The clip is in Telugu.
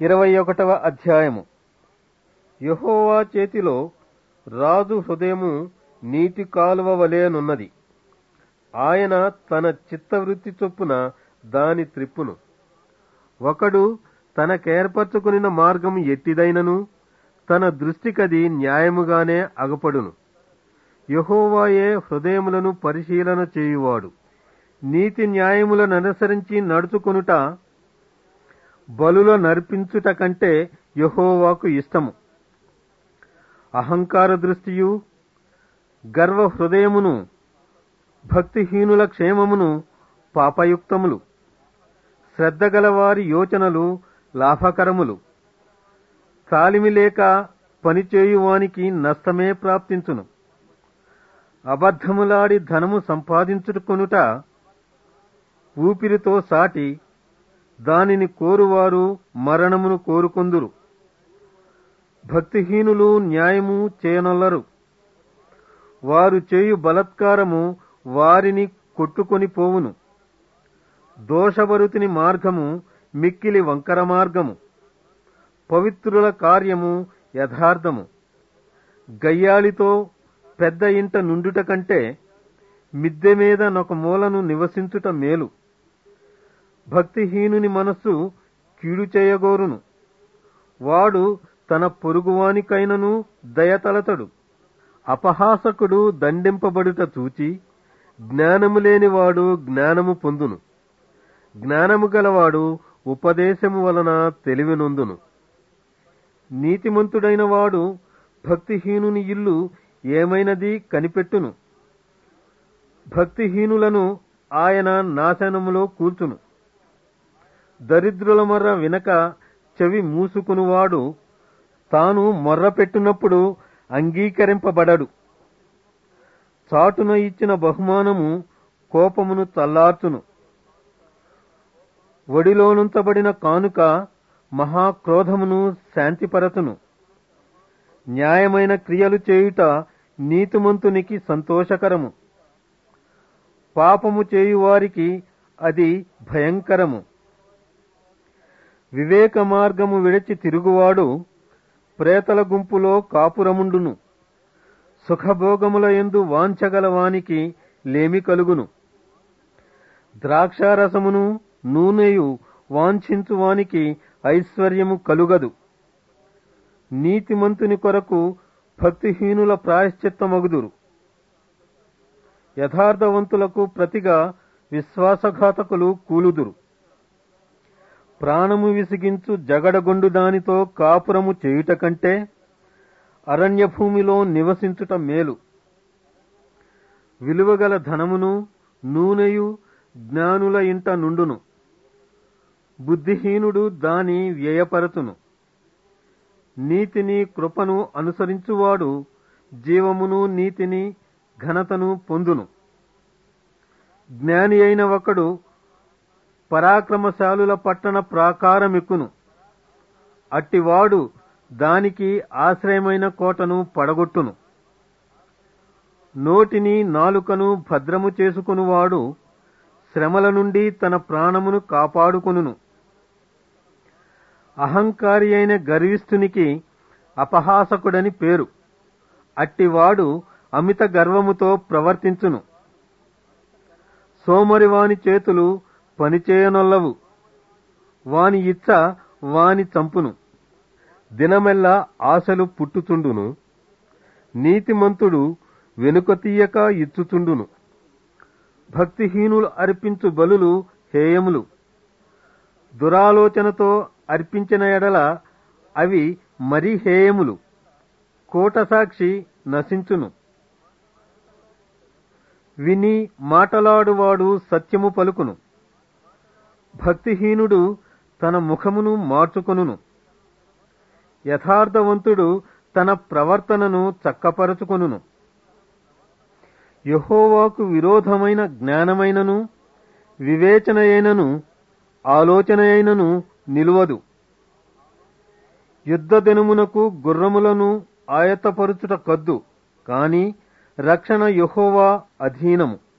ఇరవై ఒకటవ అధ్యాయము యెహోవా చేతిలో రాజు హృదయము నీటి కాలువ వలెనున్నది ఆయన తన చిత్తవృత్తి చొప్పున దాని త్రిప్పును ఒకడు తనకేర్పరచుకునిన మార్గం ఎట్టిదైనను తన దృష్టికది న్యాయముగానే అగపడును యెహోవాయే హృదయములను పరిశీలన చేయువాడు నీతి న్యాయములను అనుసరించి నడుచుకొనుట బలుల నర్పించుట కంటే యెహోవాకు ఇష్టము అహంకార దృష్టియు గర్వ హృదయమును భక్తిహీనుల క్షేమమును పాపయుక్తములు శ్రద్ధగలవారి యోచనలు లాభకరములు తాలిమి లేక పనిచేయువానికి నష్టమే ప్రాప్తించును అబద్ధములాడి ధనము సంపాదించుకొనుట ఊపిరితో సాటి దానిని కోరువారు మరణమును కోరుకొందురు భక్తిహీనులు న్యాయము చేయనొల్లరు వారు చేయు బలత్కారము వారిని కొట్టుకొని పోవును దోషభరుతిని మార్గము మిక్కిలి వంకర మార్గము పవిత్రుల కార్యము యథార్థము గయ్యాళితో పెద్ద ఇంట నుండుట కంటే మిద్దె మీద నొక మూలను నివసించుట మేలు భక్తిహీనుని మనస్సు కీడు చేయగోరును వాడు తన పొరుగువానికైనను దయతలతడు అపహాసకుడు దండింపబడుట చూచి జ్ఞానము లేనివాడు జ్ఞానము పొందును జ్ఞానము గలవాడు ఉపదేశము వలన తెలివి నొందును నీతిమంతుడైన వాడు భక్తిహీనుని ఇల్లు ఏమైనది కనిపెట్టును భక్తిహీనులను ఆయన నాశనములో కూల్చును దరిద్రుల మొర్ర వినక చెవి మూసుకునివాడు తాను మొర్ర పెట్టినప్పుడు అంగీకరింపబడడు చాటున ఇచ్చిన బహుమానము కోపమును చల్లార్చును ఒడిలోనుంచబడిన కానుక మహాక్రోధమును శాంతిపరచును న్యాయమైన క్రియలు చేయుట నీతిమంతునికి సంతోషకరము పాపము చేయువారికి అది భయంకరము వివేక మార్గము విడిచి తిరుగువాడు ప్రేతల గుంపులో కాపురముండును సుఖభోగముల ఎందు వాంఛగలవానికి లేమి కలుగును ద్రాక్షారసమును నూనెయు వాంఛించువానికి ఐశ్వర్యము కలుగదు నీతిమంతుని కొరకు భక్తిహీనుల ప్రాయశ్చిత్తమగుదురు యథార్థవంతులకు ప్రతిగా విశ్వాసఘాతకులు కూలుదురు ప్రాణము విసిగించు జగడగొండు దానితో కాపురము చేయుట కంటే అరణ్యభూమిలో నివసించుట మేలు విలువగల ధనమును నూనెయు జ్ఞానుల ఇంట నుండును బుద్ధిహీనుడు దాని వ్యయపరచును నీతిని కృపను అనుసరించువాడు జీవమును నీతిని ఘనతను పొందును జ్ఞాని అయిన ఒకడు పరాక్రమశాలుల పట్టణ ప్రాకారమెక్కును అట్టివాడు దానికి ఆశ్రయమైన కోటను పడగొట్టును నోటిని నాలుకను భద్రము చేసుకునివాడు శ్రమల నుండి తన ప్రాణమును కాపాడుకొనును అహంకారి అయిన గర్విష్ఠునికి అపహాసకుడని పేరు అట్టివాడు అమిత గర్వముతో ప్రవర్తించును సోమరివాని చేతులు పనిచేయనొల్లవు వాని ఇచ్చ వాని చంపును దినమెల్లా ఆశలు పుట్టుచుండును నీతిమంతుడు వెనుక తీయక ఇచ్చుచుండును భక్తిహీనులు అర్పించు బలులు హేయములు దురాలోచనతో అర్పించిన ఎడల అవి మరీ హేయములు కోటసాక్షి నశించును విని మాటలాడువాడు సత్యము పలుకును భక్తిహీనుడు తన ముఖమును మార్చుకొనును యథార్థవంతుడు తన ప్రవర్తనను చక్కపరచుకొనును యహోవాకు విరోధమైన జ్ఞానమైనను వివేచనయైనను ఆలోచనయైనను నిలువదు యుద్ధ దినమునకు గుర్రములను ఆయత్తపరుచుట కద్దు కాని రక్షణ యహోవా అధీనము